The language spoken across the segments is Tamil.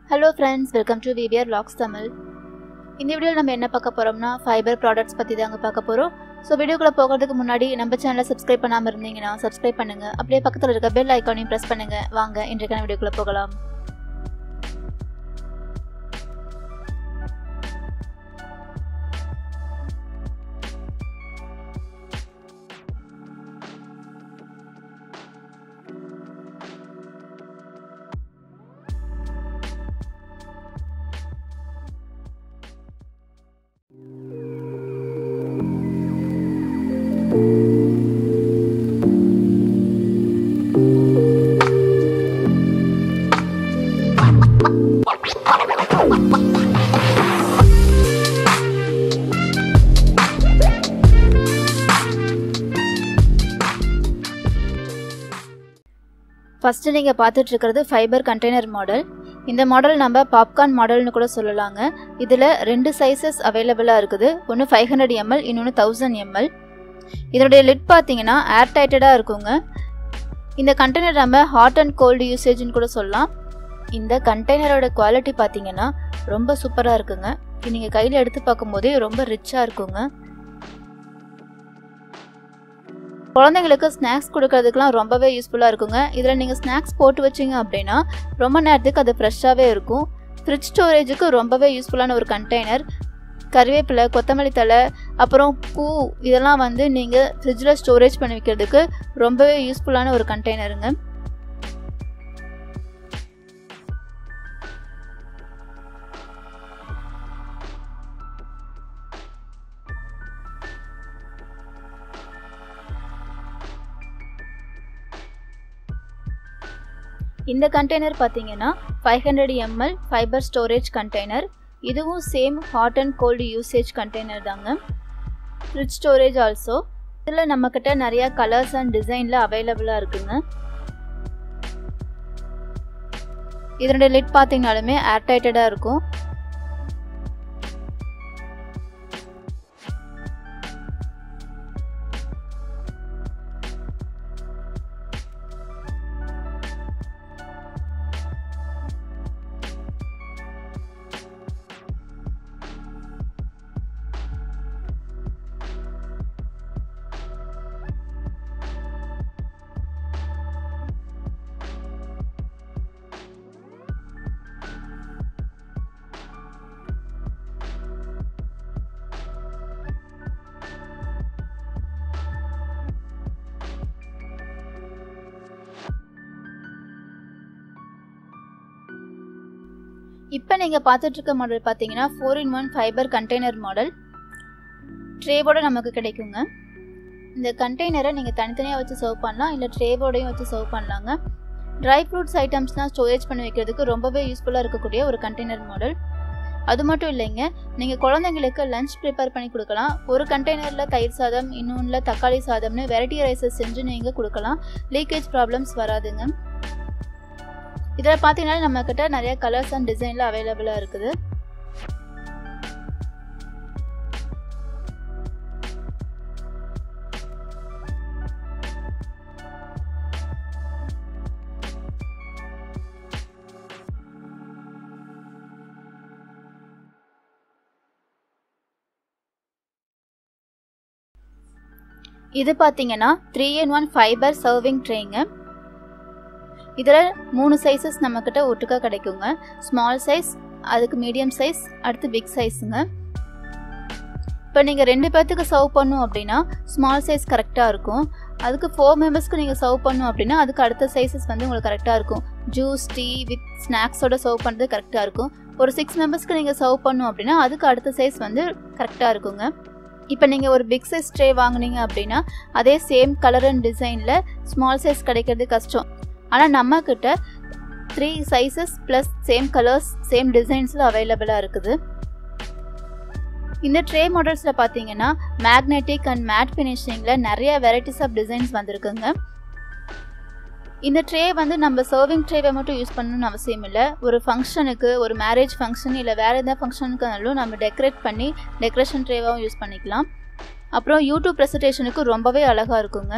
hello friends welcome to VVR vlogs Tamil இந்த வீடியோவில் நம்ம என்ன பார்க்க போகிறோம்னா ஃபைபர் ப்ராடக்ட்ஸ் பற்றி தாங்க பார்க்க போகிறோம் ஸோ வீடியோக்குள்ளே போகிறதுக்கு முன்னாடி நம்ம சேனலை சப்ஸ்கிரைப் பண்ணாமல் இருந்தீங்கன்னா சப்ஸ்கிரைப் பண்ணுங்கள் அப்படியே பக்கத்தில் இருக்க பெல் ஐக்கானையும் ப்ரெஸ் பண்ணுங்கள் வாங்க இன்றைக்கான வீடியோக்குள்ளே போகலாம் ஃபஸ்ட்டு நீங்கள் பார்த்துட்டு இருக்கிறது ஃபைபர் கண்டெய்னர் மாடல் இந்த மாடல் நம்ம பாப்கார்ன் மாடல்னு கூட சொல்லலாங்க இதில் ரெண்டு சைஸஸ் அவைலபிளாக இருக்குது ஒன்று ஃபைவ் ஹண்ட்ரட் எம்எல் இன்னொன்று தௌசண்ட் எம்எல் இதனுடைய லிட் பார்த்தீங்கன்னா ஏர் டைட்டடாக இருக்குங்க இந்த கண்டெய்னர் நம்ம ஹாட் அண்ட் கோல்டு யூசேஜ்னு கூட சொல்லலாம் இந்த கண்டெய்னரோட குவாலிட்டி பார்த்தீங்கன்னா ரொம்ப சூப்பராக இருக்குங்க இது நீங்கள் கையில் எடுத்து பார்க்கும்போதே ரொம்ப ரிச்சாக இருக்குங்க குழந்தைங்களுக்கு ஸ்நாக்ஸ் கொடுக்கறதுக்குலாம் ரொம்பவே யூஸ்ஃபுல்லாக இருக்குங்க இதில் நீங்கள் ஸ்நாக்ஸ் போட்டு வச்சிங்க அப்படின்னா ரொம்ப நேரத்துக்கு அது ஃப்ரெஷ்ஷாகவே இருக்கும் ஃப்ரிட்ஜ் ஸ்டோரேஜுக்கு ரொம்பவே யூஸ்ஃபுல்லான ஒரு கண்டெய்னர் கருவேப்பிலை கொத்தமல்லி தழை அப்புறம் பூ இதெல்லாம் வந்து நீங்கள் ஃப்ரிட்ஜில் ஸ்டோரேஜ் பண்ணி வைக்கிறதுக்கு ரொம்பவே யூஸ்ஃபுல்லான ஒரு கண்டெய்னருங்க இந்த கண்டெய்னர் பார்த்தீங்கன்னா five hundred ML fibre storage container இதுவும் same hot and cold usage container தாங்க ஃப்ரிட்ஜ் ஸ்டோரேஜ் ஆல்சோ இதில் நம்மக்கிட்ட நிறையா கலர்ஸ் அண்ட் டிசைனில் அவைலபிளாக இருக்குங்க இதனுடைய லிட் பார்த்தீங்கனாலுமே ஏர்டைட்டடாக இருக்கும் இப்போ நீங்கள் பார்த்துட்டு இருக்க மாடல் பார்த்தீங்கன்னா four in one fibre container model ட்ரேவோட நமக்கு கிடைக்குங்க இந்த கண்டெய்னரை நீங்கள் தனித்தனியாக வச்சு சர்வ் பண்ணலாம் இல்லை ட்ரேவோடையும் வச்சு சர்வ் பண்ணலாங்க ட்ரை ஃப்ரூட்ஸ் ஐட்டம்ஸ்லாம் ஸ்டோரேஜ் பண்ணி வைக்கிறதுக்கு ரொம்பவே யூஸ்ஃபுல்லாக இருக்கக்கூடிய ஒரு கண்டெய்னர் மாடல் அது மட்டும் இல்லைங்க நீங்கள் குழந்தைங்களுக்கு லஞ்ச் ப்ரிப்பேர் பண்ணி கொடுக்கலாம் ஒரு கண்டெய்னரில் தயிர் சாதம் இன்னொன்றில் தக்காளி சாதம்னு வெரைட்டி ரைஸஸ் செஞ்சு நீங்கள் கொடுக்கலாம் லீக்கேஜ் ப்ராப்ளம்ஸ் வராதுங்க இதில் பார்த்தீங்கன்னா நம்மக்கிட்ட நிறைய கலர்ஸ் அண்ட் டிசைனில் அவைலபிளாக இருக்குது இது பார்த்தீங்கன்னா three in one fibre serving ட்ரேங்க இதில் மூணு சைஸஸ் நம்மக்கிட்ட ஒட்டுக்கா கிடைக்குங்க ஸ்மால் சைஸ் அதுக்கு மீடியம் சைஸ் அடுத்து பிக் சைஸுங்க இப்போ நீங்கள் ரெண்டு பேர்த்துக்கு சர்வ் பண்ணும் அப்படின்னா ஸ்மால் சைஸ் கரெக்டாக இருக்கும் அதுக்கு ஃபோர் மெம்பர்ஸ்க்கு நீங்கள் சர்வ் பண்ணும் அப்படின்னா அதுக்கு அடுத்த சைஸஸ் வந்து உங்களுக்கு கரெக்டாக இருக்கும் ஜூஸ் டீ வித் ஸ்நாக்ஸோட சர்வ் பண்ணுறது கரெக்டாக இருக்கும் ஒரு சிக்ஸ் மெம்பர்ஸ்க்கு நீங்கள் சர்வ் பண்ணும் அப்படின்னா அதுக்கு அடுத்த சைஸ் வந்து கரெக்டாக இருக்குங்க இப்போ நீங்கள் ஒரு பிக் சைஸ் ட்ரே வாங்கினீங்க அப்படின்னா அதே சேம் கலர் அண்ட் டிசைனில் ஸ்மால் சைஸ் கிடைக்கிறது கஷ்டம் ஆனால் நம்மக்கிட்ட three sizes plus same colours same டிசைன்ஸில் அவைலபிளாக இருக்குது இந்த ட்ரே மாடல்ஸில் பார்த்தீங்கன்னா மேக்னெட்டிக் அண்ட் மேட் ஃபினிஷிங்கில் நிறைய வெரைட்டிஸ் ஆஃப் டிசைன்ஸ் வந்திருக்குங்க இந்த ட்ரே வந்து நம்ம சர்விங் ட்ரேவை மட்டும் யூஸ் பண்ணணும்னு அவசியம் இல்லை ஒரு ஃபங்க்ஷனுக்கு ஒரு மேரேஜ் ஃபங்க்ஷன் இல்லை வேறு எதாவது ஃபங்க்ஷனுக்குனாலும் நம்ம டெக்கரேட் பண்ணி டெக்கரேஷன் ட்ரேவாகவும் யூஸ் பண்ணிக்கலாம் அப்புறம் யூடியூப் ப்ரெசன்டேஷனுக்கு ரொம்பவே அழகாக இருக்குங்க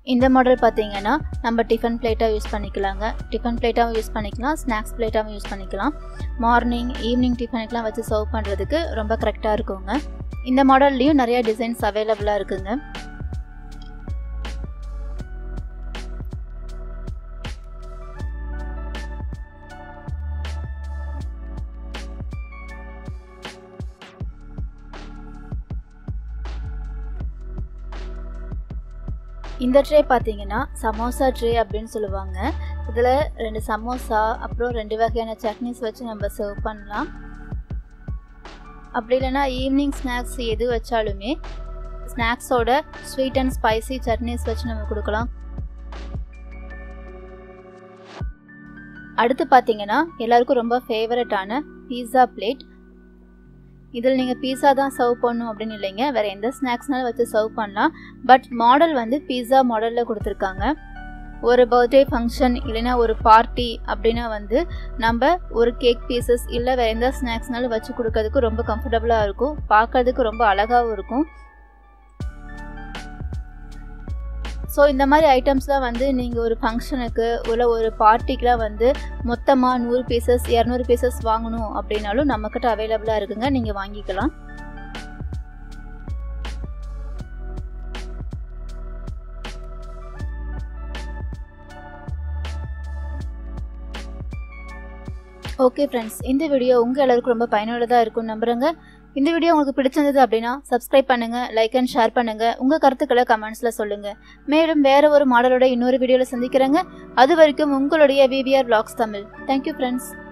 இந்த மாடல் பார்த்தீங்கன்னா நம்ம டிஃபன் பிளேட்டாக யூஸ் பண்ணிக்கலாங்க டிஃபன் பிளேட்டாகவும் யூஸ் பண்ணிக்கலாம் ஸ்நாக்ஸ் பிளேட்டாகவும் யூஸ் பண்ணிக்கலாம் மார்னிங் ஈவினிங் டிஃபனுக்குலாம் வச்சு சர்வ் பண்ணுறதுக்கு ரொம்ப கரெக்டாக இருக்குங்க இந்த மாடல்லையும் நிறைய டிசைன்ஸ் அவைலபிளாக இருக்குங்க இந்த ட்ரே பார்த்தீங்கன்னா சமோசா ட்ரே அப்படின்னு சொல்லுவாங்க இதில் ரெண்டு சமோசா அப்புறம் ரெண்டு வகையான சட்னிஸ் வச்சு நம்ம சர்வ் பண்ணலாம் அப்படி இல்லைன்னா ஈவினிங் ஸ்நாக்ஸ் எது வச்சாலுமே ஸ்நாக்ஸோட ஸ்வீட் அண்ட் ஸ்பைசி சட்னிஸ் வச்சு நம்ம கொடுக்கலாம் அடுத்து பார்த்தீங்கன்னா எல்லாருக்கும் ரொம்ப ஃபேவரட்டான பீஸா பிளேட் இதில் நீங்கள் பீஸா தான் சர்வ் பண்ணணும் அப்படின்னு இல்லைங்க வேறு எந்த ஸ்நாக்ஸ்னாலும் வச்சு சர்வ் பண்ணலாம் பட் மாடல் வந்து பீஸா மாடலில் கொடுத்துருக்காங்க ஒரு பர்த்டே ஃபங்க்ஷன் இல்லைன்னா ஒரு பார்ட்டி அப்படின்னா வந்து நம்ம ஒரு கேக் பீசஸ் இல்லை வேறு எந்த ஸ்நாக்ஸ்னாலும் வச்சு கொடுக்கறதுக்கு ரொம்ப கம்ஃபர்டபுளாக இருக்கும் பார்க்கறதுக்கு ரொம்ப அழகாகவும் இருக்கும் ஸோ இந்த மாதிரி ஐட்டம்ஸ்லாம் வந்து நீங்கள் ஒரு ஃபங்க்ஷனுக்கு இல்லை ஒரு பார்ட்டிக்கெலாம் வந்து மொத்தமாக நூறு பீசஸ் இரநூறு பீசஸ் வாங்கணும் அப்படின்னாலும் நம்மக்கிட்ட அவைலபிளாக இருக்குங்க நீங்கள் வாங்கிக்கலாம் ஓகே ஃப்ரெண்ட்ஸ் இந்த வீடியோ உங்கள் எல்லாருக்கும் ரொம்ப பயனுள்ளதாக இருக்கும்னு நம்புகிறேங்க இந்த வீடியோ உங்களுக்கு பிடிச்சிருந்தது அப்படின்னா சப்ஸ்கிரைப் பண்ணுங்கள் லைக் அண்ட் ஷேர் பண்ணுங்கள் உங்கள் கருத்துக்களை கமெண்ட்ஸில் சொல்லுங்கள் மேலும் வேறு ஒரு மாடலோட இன்னொரு வீடியோவில் சந்திக்கிறேங்க அது வரைக்கும் உங்களுடைய VVR vlogs Tamil thank you friends